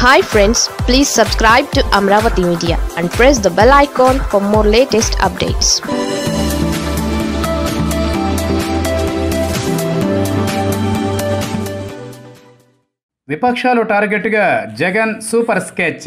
hi friends please subscribe to Amaravati media and press the bell icon for more latest updates విపక్షాలు టార్గెట్గా Jagan super sketch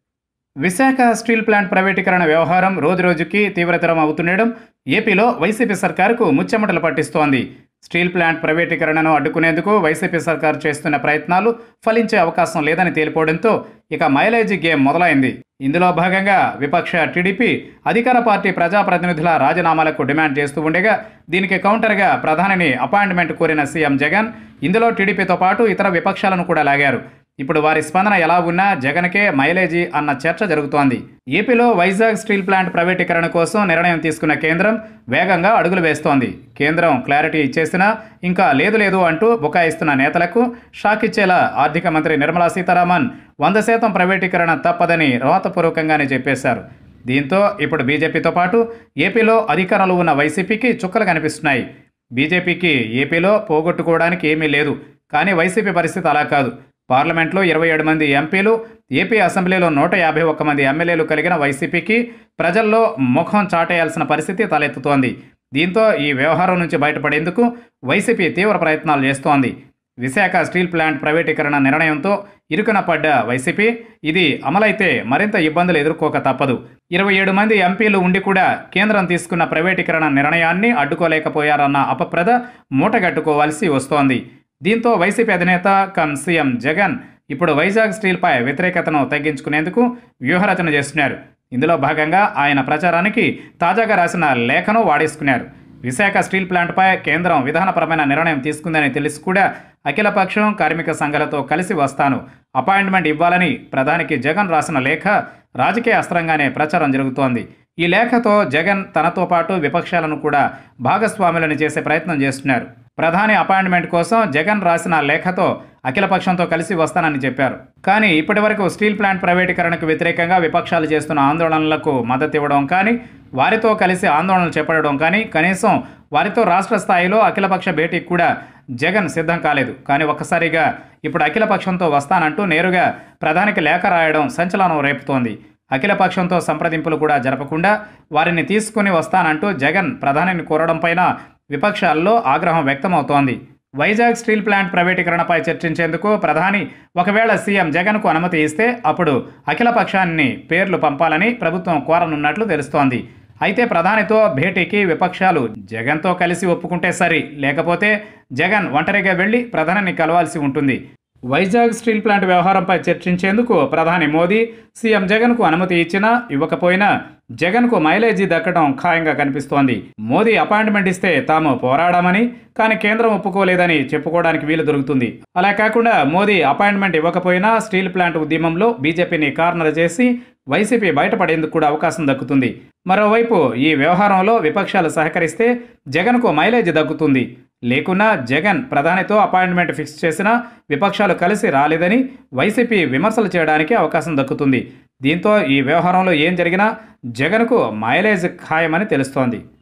Visakha steel plant ప్రైవేటీకరణ వ్యవహారం రోజురోజుకి తీవ్రతరం అవుతుండడం ఏపీలో వైసీపీ సర్కారుకు ముచ్చెమటలు పట్టిస్తోంది స్టీల్ ప్లాంట్ ప్రైవేటీకరణను అడ్డుకునేందుకు వైసీపీ సర్కారు చేస్తున్న ప్రయత్నాలు ఫలించే అవకాశం లేదని తేలిపోవడంతో ఇక మైలేజ్ గేమ్ మొదలైంది ఇందులో భాగంగా విపక్ష టీడీపీ అధికార పార్టీ ప్రజాప్రతినిధుల రాజీనామాలకు డిమాండ్ చేస్తూ ఉండగా దీనికి కౌంటర్గా ప్రధానిని అపాయింట్మెంట్ కోరిన సీఎం జగన్ ఇందులో టీడీపీతో పాటు ఇతర విపక్షాలను కూడా లాగారు ఇప్పుడు వారి స్పందన ఎలా ఉన్నా జగన్కే మైలేజీ అన్న చర్చ జరుగుతోంది ఏపీలో వైజాగ్ స్టీల్ ప్లాంట్ ప్రైవేటీకరణ కోసం నిర్ణయం తీసుకున్న కేంద్రం వేగంగా అడుగులు వేస్తోంది కేంద్రం క్లారిటీ ఇచ్చేసినా ఇంకా లేదు లేదు అంటూ బుకాయిస్తున్న నేతలకు షాక్ ఇచ్చేలా ఆర్థిక మంత్రి నిర్మలా సీతారామన్ వంద శాతం ప్రైవేటీకరణ తప్పదని రాతపూర్వకంగానే చెప్పేశారు దీంతో ఇప్పుడు బీజేపీతో పాటు ఏపీలో అధికారంలో ఉన్న వైసీపీకి చుక్కలు కనిపిస్తున్నాయి బీజేపీకి ఏపీలో పోగొట్టుకోవడానికి ఏమీ లేదు కానీ వైసీపీ పరిస్థితి అలా కాదు పార్లమెంట్లో ఇరవై ఏడు మంది ఎంపీలు ఏపీ అసెంబ్లీలో నూట యాభై ఒక్క మంది ఎమ్మెల్యేలు కలిగిన వైసీపీకి ప్రజల్లో ముఖం చాటేయాల్సిన పరిస్థితి తలెత్తుతోంది దీంతో ఈ వ్యవహారం నుంచి బయటపడేందుకు వైసీపీ తీవ్ర ప్రయత్నాలు చేస్తోంది విశాఖ స్టీల్ ప్లాంట్ ప్రైవేటీకరణ నిర్ణయంతో ఇరుకున పడ్డ వైసీపీ ఇది అమలైతే మరింత ఇబ్బందులు ఎదుర్కోక తప్పదు ఇరవై ఏడు మంది ఎంపీలు ఉండి కూడా కేంద్రం తీసుకున్న ప్రైవేటీకరణ నిర్ణయాన్ని అడ్డుకోలేకపోయారన్న అపప్రద మూటగట్టుకోవాల్సి వస్తోంది దీంతో వైసీపీ అధినేత కమ్ సీఎం జగన్ ఇప్పుడు వైజాగ్ స్టీల్పై వ్యతిరేకతను తగ్గించుకునేందుకు వ్యూహరచన చేస్తున్నారు ఇందులో భాగంగా ఆయన ప్రచారానికి తాజాగా రాసిన లేఖను వాడేసుకున్నారు విశాఖ స్టీల్ ప్లాంట్పై కేంద్రం విధానపరమైన నిర్ణయం తీసుకుందని తెలిసి కూడా అఖిలపక్షం కార్మిక సంఘాలతో కలిసి వస్తాను అపాయింట్మెంట్ ఇవ్వాలని ప్రధానికి జగన్ రాసిన లేఖ రాజకీయ అస్త్రంగానే ప్రచారం జరుగుతోంది ఈ లేఖతో జగన్ తనతో పాటు విపక్షాలను కూడా భాగస్వాములను చేసే ప్రయత్నం చేస్తున్నారు ప్రధాని అపాయింట్మెంట్ కోసం జగన్ రాసిన లేఖతో అఖిలపక్షంతో కలిసి వస్తానని చెప్పారు కానీ ఇప్పటివరకు స్టీల్ ప్లాంట్ ప్రైవేటీకరణకు వ్యతిరేకంగా విపక్షాలు చేస్తున్న ఆందోళనలకు మద్దతు ఇవ్వడం కానీ వారితో కలిసి ఆందోళనలు చేపట్టడం కానీ కనీసం వారితో రాష్ట్ర స్థాయిలో అఖిలపక్ష భేటీకి కూడా జగన్ సిద్ధం కాలేదు కానీ ఒక్కసారిగా ఇప్పుడు అఖిలపక్షంతో వస్తానంటూ నేరుగా ప్రధానికి లేఖ రాయడం సంచలనం రేపుతోంది అఖిలపక్షంతో సంప్రదింపులు కూడా జరపకుండా వారిని తీసుకుని వస్తానంటూ జగన్ ప్రధానిని కోరడం పైన విపక్షాల్లో ఆగ్రహం వ్యక్తమవుతోంది వైజాగ్ స్టీల్ ప్లాంట్ ప్రైవేటీకరణపై చర్చించేందుకు ప్రధాని ఒకవేళ సీఎం జగన్కు అనుమతి ఇస్తే అప్పుడు అఖిలపక్షాన్ని పేర్లు పంపాలని ప్రభుత్వం కోరనున్నట్లు తెలుస్తోంది అయితే ప్రధానితో భేటీకి విపక్షాలు జగన్తో కలిసి ఒప్పుకుంటే సరి లేకపోతే జగన్ ఒంటరిగా వెళ్లి ప్రధానిని కలవాల్సి ఉంటుంది వైజాగ్ స్టీల్ ప్లాంట్ వ్యవహారంపై చర్చించేందుకు ప్రధాని మోదీ సీఎం జగన్కు అనుమతి ఇచ్చినా ఇవ్వకపోయినా జగన్కు మైలేజీ దక్కడం ఖాయంగా కనిపిస్తోంది మోదీ అపాయింట్మెంట్ ఇస్తే తాము పోరాడామని కానీ కేంద్రం ఒప్పుకోలేదని చెప్పుకోవడానికి వీలు దొరుకుతుంది అలా కాకుండా మోదీ అపాయింట్మెంట్ ఇవ్వకపోయినా స్టీల్ ప్లాంట్ ఉద్యమంలో బీజేపీని కార్నర్ చేసి వైసీపీ బయటపడేందుకు కూడా అవకాశం దక్కుతుంది మరోవైపు ఈ వ్యవహారంలో విపక్షాలు సహకరిస్తే జగన్కు మైలేజ్ దక్కుతుంది లేకున్నా జగన్ ప్రధానితో అపాయింట్మెంట్ ఫిక్స్ చేసినా విపక్షాలు కలిసి రాలేదని వైసీపీ విమర్శలు చేయడానికి అవకాశం దక్కుతుంది దీంతో ఈ వ్యవహారంలో ఏం జరిగినా జగన్కు మైలేజ్ ఖాయమని తెలుస్తోంది